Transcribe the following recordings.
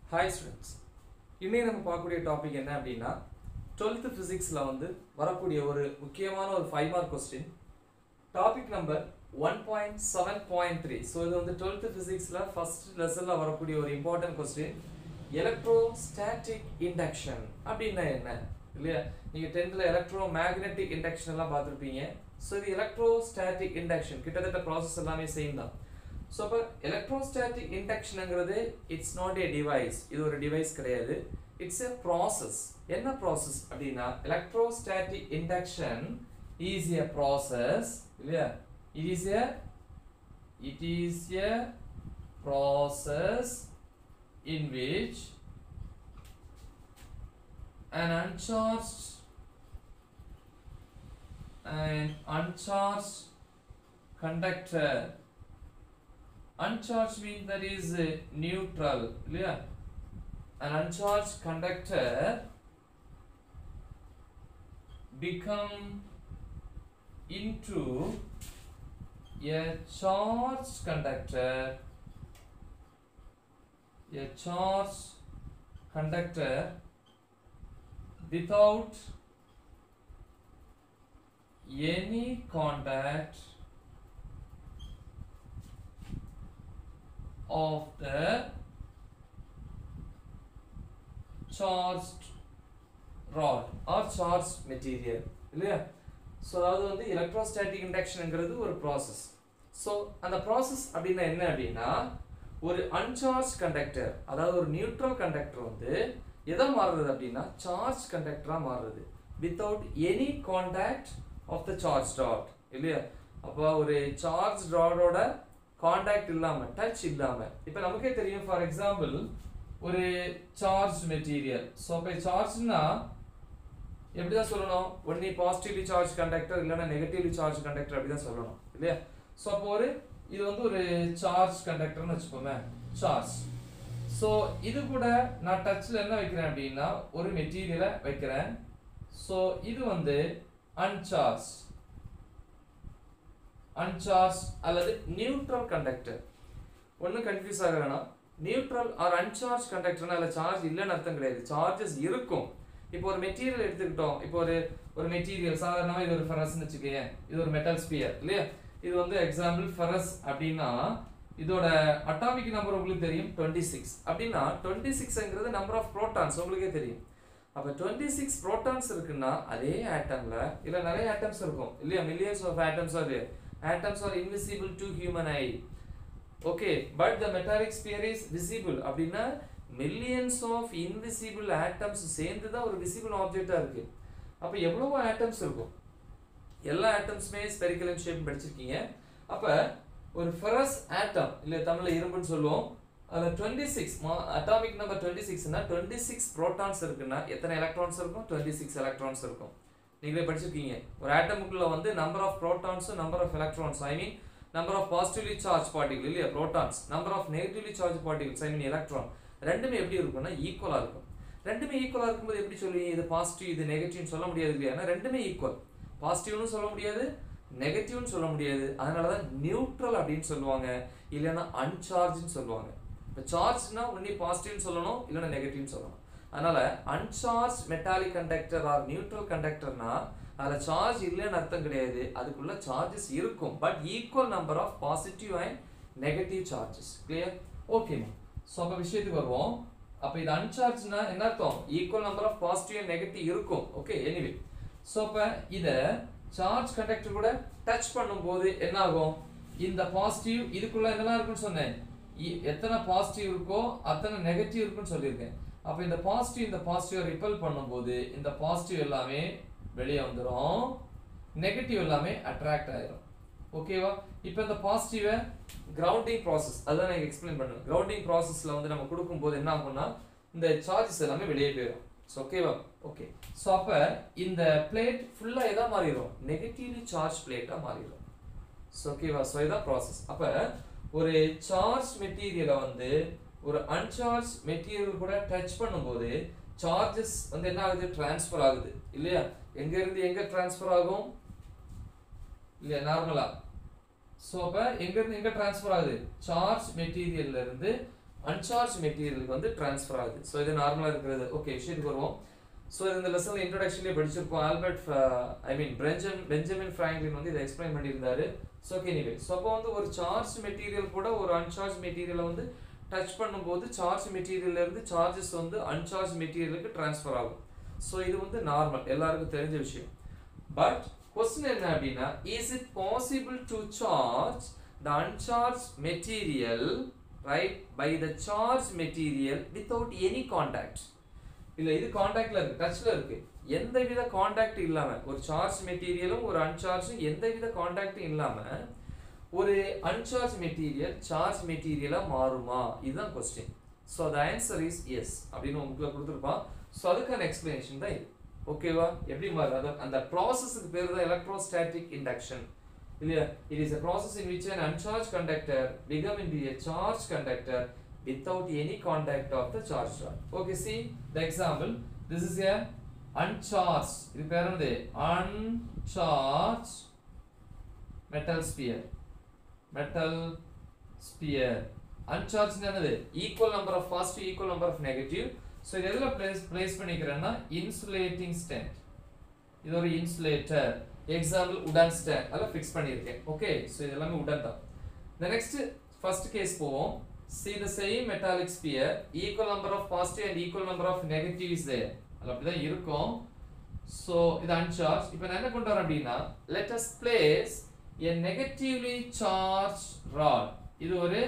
Hi students இன்னைக்கு நம்ம பார்க்கக்கூடிய டாபிக் என்ன அப்படின்னா டுவெல்த்து ஃபிசிக்ஸில் வந்து வரக்கூடிய ஒரு முக்கியமான ஒரு five mark question topic number one point seven point three so இது வந்து டுவெல்த்து ஃபிசிக்ஸில் ஃபர்ஸ்ட் லெசனில் வரக்கூடிய ஒரு இம்பார்ட்டன்ட் கொஸ்டின் எலக்ட்ரோஸ்டாட்டிக் இண்டக்ஷன் அப்படின்னா என்ன இல்லையா நீங்கள் டென்த்தில் எலக்ட்ரோ மேக்னெட்டிக் இண்டக்ஷன் எல்லாம் பார்த்துருப்பீங்க ஸோ இது எலக்ட்ரோஸ்டாட்டிக் இண்டக்ஷன் கிட்டத்தட்ட ப்ராசஸ் எல்லாமே சேம் தான் ஸோ அப்போ எலக்ட்ரோஸ்டாட்டிக் இண்டக்ஷனுங்கிறது இட்ஸ் நாட் ஏ டிவைஸ் இது ஒரு டிவைஸ் கிடையாது இட்ஸ் எ ப்ராசஸ் என்ன ப்ராசஸ் அப்படின்னா electrostatic induction is a process இல்லையா it is a it is a process in which an uncharged an uncharged conductor uncharged means that is uh, neutral இல்லையா an uncharged conductor become into a charged conductor a charged conductor without any contact of the charged rod or charged material இல்லையா so அதாவது வந்து electrostatic இண்டக்ஷனுங்கிறது ஒரு process so அந்த process அப்படின்னா என்ன அப்படின்னா ஒரு அன்சார்ஜ் கண்டக்டர் அதாவது ஒரு நியூட்ரல் கண்டக்டர் வந்து எதை மாறுறது அப்படின்னா சார்ஜ் கண்டக்டராக மாறுறது without any contact of the charge dot இல்லையா அப்போ ஒரு சார்ஜ் டாடோட காண்டாக்ட் இல்லாமல் டச் இல்லாமல் இப்போ நமக்கே தெரியும் ஃபார் எக்ஸாம்பிள் ஒரு சார்ஜ் மெட்டீரியல் ஸோ இப்போ சார்ஜ்னா எப்படி தான் சொல்லணும் ஒன்னி பாசிட்டிவ்லி சார்ஜ் கண்டக்டர் இல்லைன்னா நெகட்டிவ்லி சார்ஜ் கண்டக்டர் அப்படி தான் சொல்லணும் இல்லையா ஸோ அப்போ ஒரு இது வந்து ஒரு சார்ஜ் கண்டக்டர்னு வச்சுக்கோமே சார்ஜ் ஸோ இது கூட நான் டச்சில் என்ன வைக்கிறேன் அப்படின்னா ஒரு மெட்டீரியலை வைக்கிறேன் ஸோ இது வந்து அன்சார்ஜ் அன்சார்ஜ் அல்லது நியூட்ரல் கண்டக்டர் ஒன்றும் கன்ஃபியூஸ் ஆக வேணாம் நியூட்ரல் ஆர் அன்சார்ஜ் கண்டக்டர்னா அதில் சார்ஜ் இல்லைன்னு அர்த்தம் கிடையாது சார்ஜஸ் இருக்கும் இப்போ ஒரு மெட்டீரியல் எடுத்துக்கிட்டோம் இப்போ ஒரு ஒரு மெட்டீரியல் சாதாரணமாக இது ஒரு ஃபெரஸ்னு வச்சுக்கேன் இது ஒரு மெட்டல் ஸ்பியர் இல்லையா இது வந்து எக்ஸாம்பிள் ஃபெரஸ் அப்படின்னா இதோட அட்டாமிக் நம்பர் உங்களுக்கு தெரியும் டுவெண்ட்டி சிக்ஸ் அப்படின்னா டுவெண்ட்டி சிக்ஸ்ங்கிறது நம்பர் ஆஃப் ப்ரோட்டான்ஸ் உங்களுக்கே தெரியும் அப்போ டுவெண்ட்டி சிக்ஸ் ப்ரோட்டான்ஸ் இருக்குன்னா அதே ஆட்டம்ல இல்லை நிறைய ஆட்டம்ஸ் இருக்கும் இல்லையா millions of atoms are atoms are invisible to human eye okay but the metallic sphere is visible அப்படின்னா மில்லியன்ஸ் ஆஃப் இன்விசிபிள் ஆட்டம்ஸ் சேர்ந்து தான் ஒரு விசிபிள் ஆப்ஜெக்டாக இருக்கு அப்போ எவ்வளவோ ஆட்டம்ஸ் இருக்கும் எல்லா ஆட்டம்ஸுமே ஸ்பெரிக்கல் ஷேப் படிச்சிருக்கீங்க அப்போ ஒரு ஃபெரஸ் ஆட்டம் இல்லை தமிழில் இரும்புன்னு சொல்லுவோம் அதில் twenty six atomic number twenty சிக்ஸ்னா டுவெண்ட்டி சிக்ஸ் ப்ரோட்டான்ஸ் இருக்குன்னா எத்தனை எலக்ட்ரான்ஸ் இருக்கும் டுவெண்ட்டி சிக்ஸ் எலக்ட்ரான்ஸ் இருக்கும் நீங்களே படிச்சிருக்கீங்க ஒரு ஆட்டமுக்குள்ள வந்து நம்பர் ஆஃப் ப்ரோட்டான்ஸும் number of electrons I mean number of positively charge particle இல்லையா protons number of negatively charge particles I mean electron ரெண்டுமே எப்படி இருக்கும்னா ஈக்குவலாக இருக்கும் ரெண்டுமே ஈக்குவலாக இருக்கும்போது எப்படி சொல்லுவீங்க இது பாசிட்டிவ் இது நெகட்டிவ்னு சொல்ல முடியாது இல்லையா ஏன்னா ரெண்டுமே ஈக்குவல் பாசிட்டிவ்னு சொல்ல முடியாது நெகட்டிவ்னு சொல்ல முடியாது அதனால தான் நியூட்ரல் அப்படின்னு சொல்லுவாங்க இல்லைன்னா அன்சார்ஜ்னு சொல்லுவாங்க இப்போ சார்ஜ்னா ஒன்லி பாசிட்டிவ்னு சொல்லணும் இல்லைன்னா நெகட்டிவ்னு சொல்லணும் அதனால uncharge metallic conductor are neutral கண்டக்டர்னா அதில் சார்ஜ் இல்லைன்னு அர்த்தம் கிடையாது அதுக்குள்ள சார்ஜஸ் இருக்கும் but equal number of positive and negative charges clear ஓகேமா ஸோ அப்போ விஷயத்துக்கு வருவோம் அப்போ இது அன்சார்ஜ்னா என்ன அர்த்தம் equal number of positive and negative இருக்கும் ஓகே எனிவே ஸோ அப்போ இதை சார்ஜ் கண்டக்டர் கூட டச் பண்ணும்போது என்ன ஆகும் இந்த பாசிட்டிவ் இதுக்குள்ள என்னெல்லாம் இருக்குன்னு சொன்னேன் எத்தனை பாசிட்டிவ் இருக்கோ அத்தனை நெகட்டிவ் இருக்குன்னு சொல்லியிருக்கேன் அப்போ இந்த பாசிட்டிவ் இந்த பாசிட்டிவ் ரிப்பல் பண்ணும்போது இந்த பாசிட்டிவ் எல்லாமே வெளியே வந்துடும் நெகட்டிவ் எல்லாமே அட்ராக்ட் ஆயிரும் ஓகேவா இப்போ இந்த பாசிட்டிவை கிரவுண்டிங் ப்ராசஸ் அதுதான் நான் எக்ஸ்பிளைன் பண்ணுவேன் கிரவுண்டிங் ப்ராசஸில் வந்து நம்ம கொடுக்கும்போது என்ன ஆகும்னா இந்த சார்ஜஸ் எல்லாமே வெளியே போயிடும் ஸோ ஓகேவா ஓகே ஸோ அப்போ இந்த பிளேட் ஃபுல்லாக எதாக மாறிடும் நெகட்டிவ்லி சார்ஜ் பிளேட்டாக மாறிடும் ஸோ ஓகேவா ஸோ இதான் ப்ராசஸ் அப்போ ஒரு சார்ஜ் மெட்டீரியலை வந்து ஒரு அன்சார்ஜ் மெட்டீரியல் கூட டச் பண்ணும்போது சார்ஜஸ் வந்து என்ன ஆகுது டிரான்ஸ்ஃபர் ஆகுது இல்லையா எங்க இருந்து எங்க டிரான்ஸ்ஃபர் ஆகும் இல்லையா நார்மலா ஸோ அப்போ எங்கேருந்து எங்கே ட்ரான்ஸ்ஃபர் ஆகுது சார்ஜ் மெட்டீரியல்ல இருந்து அன்சார்ஜ் மெட்டீரியலுக்கு வந்து ட்ரான்ஸ்ஃபர் ஆகுது ஸோ இது நார்மலாக இருக்கிறது ஓகே விஷயத்துக்கு வருவோம் ஸோ இந்த லெசனில் இன்ட்ரடக்ஷன்லேயே படிச்சிருப்போம் ஆல்பர்ட் ஐ மீன் பெஞ்சம் பெஞ்சமின் ஃப்ராங்க்லின் வந்து இதை எக்ஸ்பிளைன் பண்ணியிருந்தாரு ஸோ ஓகே எனிவே ஸோ அப்போ வந்து ஒரு சார்ஜ் மெட்டீரியல் கூட ஒரு அன்சார்ஜ் மெட்டீரியலை வந்து டச் பண்ணும்போது சார்ஜ் மெட்டீரியல்ல இருந்து சார்ஜஸ் வந்து அன்சார்ஜ் மெட்டீரியலுக்கு ட்ரான்ஸ்ஃபர் ஆகும் ஸோ இது வந்து நார்மல் எல்லாருக்கும் தெரிஞ்ச விஷயம் பட் கொஸ்டின் என்ன அப்படின்னா is it possible to charge the uncharge material right by the charge material without any contact இல்ல இது காண்டாக்ட்ல இருக்கு டச்ல இருக்கு எந்தவித காண்டாக்ட் இல்லாம ஒரு சார்ஜ் மெட்டீரியலும் ஒரு அன்சார்ஜும் எந்தவித காண்டாக்டும் இல்லாம ஒரு அன்சார்ஜ் மெட்டீரியல் சார்ஜ் மெட்டீரியலா மாறுமா இதுதான் question so the answer is yes அப்படின்னு உங்களுக்கு கொடுத்துருப்பான் ஸோ அதுக்கான எக்ஸ்பிளனேஷன் தான் இது ஓகேவா எப்படி மாறுது அது அந்த ப்ராசஸுக்கு பேர் தான் எலக்ட்ரோஸ்டாட்டிக் இண்டக்ஷன் இல்லையா it is a process in which an uncharged conductor become into a charged conductor without any contact of the charged rod. Okay, see the example. This is a uncharged. இது பேர் என்னது uncharged metal sphere. Metal sphere. Uncharged என்னது equal number of positive, equal number of negative. So இது எதுல place place பண்ணிக்கிறேன்னா insulating stand. இது ஒரு insulator example உடன் stand அதெல்லாம் ஃபிக்ஸ் பண்ணியிருக்கேன் ஓகே ஸோ இது எல்லாமே உடன் தான் the next first case போவோம் see the same metallic sphere equal number of positive and equal number of negative is there அது அப்படிதான் இருக்கும் ஸோ இது uncharged இப்போ நான் என்ன கொண்டு வரேன் அப்படின்னா let us place a negatively charged rod இது ஒரு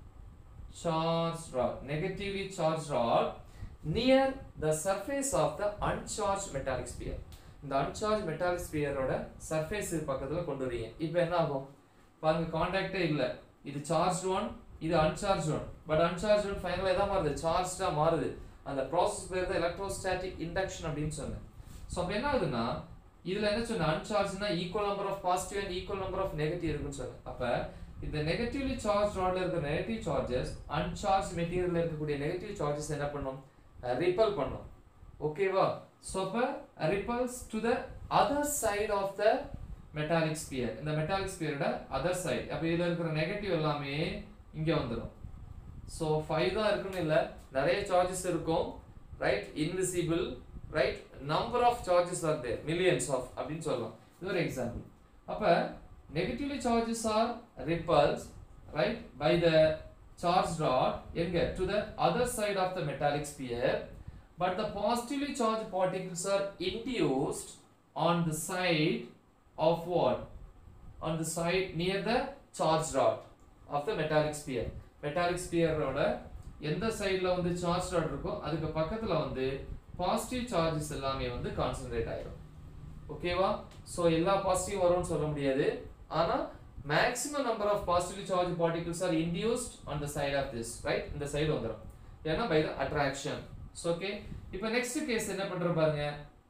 charged rod negatively charged rod near the surface of the uncharged metallic sphere இந்த அன்சார்ஜ் மெட்டாலிக் ஸ்பியரோட சர்ஃபேஸ் பக்கத்துல கொண்டு வரீங்க இப்போ என்ன ஆகும் பாருங்க காண்டாக்டே இல்ல இது சார்ஜ் ஒன் இது uncharge one but uncharge one ஃபைனலாக எதாவது மாறுது சார்ஜ்டா மாறுது அந்த ப்ராசஸ் பேர் தான் எலக்ட்ரோஸ்டாட்டிக் இண்டக்ஷன் அப்படின்னு சொன்னேன் ஸோ அப்போ என்ன ஆகுதுன்னா இதுல என்ன சொன்னேன் அன்சார்ஜ்னா equal number of positive and equal number of negative இருக்குன்னு சொன்னேன் அப்ப இந்த நெகட்டிவ்லி சார்ஜ் ராட்ல இருக்கிற நெகட்டிவ் சார்ஜஸ் அன்சார்ஜ் மெட்டீரியல்ல இருக்கக்கூடிய நெகட்டிவ் சார்ஜஸ் என்ன பண்ணும் ரிப்பல் பண்ணும் ஓகேவா ஸோ அப்போ repels to the other side of the metallic sphere இந்த மெட்டாலிக் ஸ்பியரோட அதர் சைடு அப்போ இதில் இருக்கிற நெகட்டிவ் எல்லாமே இங்கே வந்துடும் ஸோ ஃபைவ் தான் இருக்குன்னு இல்லை நிறைய சார்ஜஸ் இருக்கும் right invisible right number of charges are there millions of அப்படின்னு சொல்லலாம் இது ஒரு எக்ஸாம்பிள் அப்போ negatively charges are repels right by the charge rod எங்க to the other side of the metallic sphere but the positively charged particles are induced on the side of what? On the side near the charged rod of the metallic sphere. Metallic sphere ஓட எந்த சைடுல வந்து charge rod இருக்கோ அதுக்கு பக்கத்துல வந்து positive charges எல்லாமே வந்து கான்சென்ட்ரேட் ஆயிடும் ஓகேவா சோ எல்லா பாசிட்டிவ் வரும்னு சொல்ல முடியாது ஆனா maximum number of positively charge particles are induced on the side of this right இந்த சைடு வந்துடும் ஏன்னா பை த அட்ராக்ஷன் ஓகே இப்போ நெக்ஸ்ட் கேஸ் என்ன பண்ற பாருங்க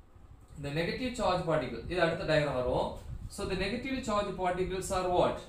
இந்த நெகட்டிவ் சார்ஜ் பார்ட்டிகல் இது அடுத்த டயக்ராம் வரும் so the negative charge particles are what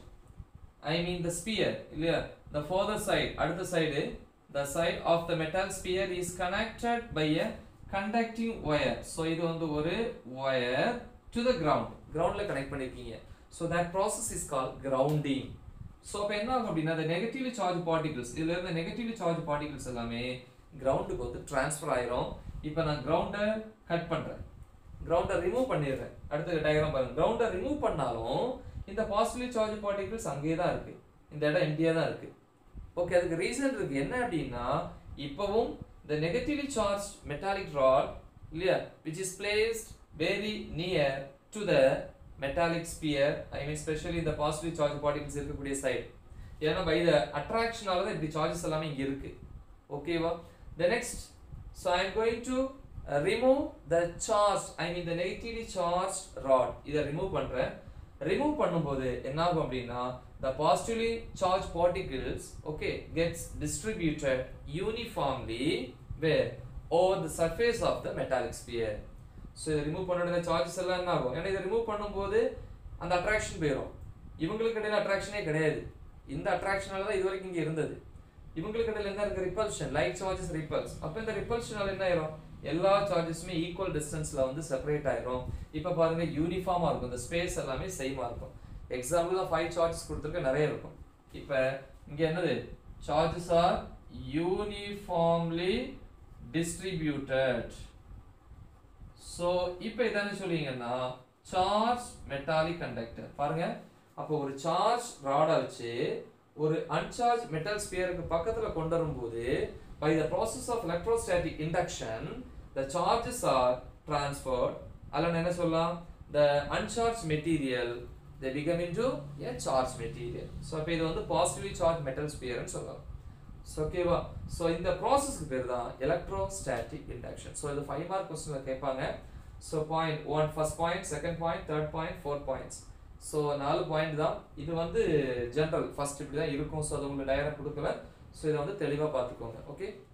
I mean the sphere இல்லையா த ஃபர்தர் சைடு அடுத்த side the side of the metal sphere is connected by a conducting wire so இது வந்து ஒரு wire to the ground கிரவுண்ட்ல connect பண்ணிருக்கீங்க so that process is call grounding so அப்போ என்ன ஆகும் அப்படின்னா the நெகட்டிவ்லி சார்ஜ் பார்ட்டிகல்ஸ் இதுல இருந்த நெகட்டிவ்லி சார்ஜ் பார்ட்டிகல்ஸ் எல்லாமே கிரவுண்டுக்கு வந்து ட்ரான்ஸ்ஃபர் ஆயிரும் இப்போ நான் கிரவுண்டை கட் பண்றேன் கிரவுண்டை ரிமூவ் பண்ணிடுறேன் அடுத்த டயக்ராம் பாருங்க கிரவுண்டை ரிமூவ் பண்ணாலும் இந்த பாசிட்டிவ் சார்ஜ் பார்ட்டிகல்ஸ் அங்கேயே தான் இருக்கு இந்த இடம் எம்டியா தான் இருக்கு ஓகே அதுக்கு ரீசன் இருக்கு என்ன அப்படின்னா இப்பவும் the negatively charged metallic rod இல்லையா which is placed very near to the metallic sphere I mean especially the positive charge particles இருக்கக்கூடிய side ஏன்னா by the attractionால தான் இப்படி சார்ஜஸ் எல்லாமே இங்க இருக்கு ஓகேவா the next so I am going to uh, remove the charged I mean the negatively charged rod இதை remove பண்றேன் remove பண்ணும்போது என்ன ஆகும் அப்படின்னா the positively charged particles okay gets distributed uniformly where over the surface of the metallic sphere so இதை remove பண்ண charges எல்லாம் என்ன ஆகும் ஏன்னா இதை ரிமூவ் பண்ணும்போது அந்த அட்ராக்ஷன் போயிடும் இவங்களுக்கு இடையில அட்ராக்ஷனே கிடையாது இந்த அட்ராக்ஷனால தான் இது வரைக்கும் இங்கே இருந்தது இவங்களுக்கு இடையில என்ன இருக்கு ரிப்பல்ஷன் லைட் சார்ஜஸ் ரிப்பல்ஸ் அப்போ இந்த ரிப்பல்ஷனால என்ன ஆயிரும் எல்லா சார்ஜஸுமே ஈக்குவல் டிஸ்டன்ஸ்ல வந்து செப்பரேட் ஆயிரும் இப்போ பாருங்க யூனிஃபார்மா இருக்கும் இந்த ஸ்பேஸ் எல்லாமே சேமா இருக்கும் எக்ஸாம்பிள் தான் ஃபைவ் சார்ஜஸ் கொடுத்துருக்க நிறைய இருக்கும் இப்போ இங்க என்னது charges are uniformly distributed so இப்போ இதானே சொல்லுவீங்கன்னா சார்ஜ் மெட்டாலிக் கண்டக்டர் பாருங்க அப்போ ஒரு சார்ஜ் ராடை வச்சு ஒரு அன்சார்ஜ் மெட்டல் ஸ்பியருக்கு பக்கத்தில் கொண்டு வரும்போது by the process of electrostatic induction the charges are transferred அதில் என்ன சொல்லலாம் the uncharge material they become into a charged material so இப்போ இது வந்து பாசிட்டிவ்லி சார்ஜ் மெட்டல் ஸ்பியர்னு சொல்லலாம் ஸோ ஓகேவா ஸோ இந்த ப்ராசஸ்க்கு பேர் தான் எலக்ட்ரோஸ்டாட்டிக் இண்டக்ஷன் ஸோ இது ஃபைவ் மார்க் கொஸ்டினில் கேட்பாங்க so point one first point second point third point fourth points so நாலு பாயிண்ட் தான் இது வந்து ஜென்ரல் ஃபர்ஸ்ட் இப்படி தான் இருக்கும் ஸோ அது உங்களுக்கு டயராக கொடுக்கல ஸோ இதை வந்து தெளிவாக பார்த்துக்கோங்க ஓகே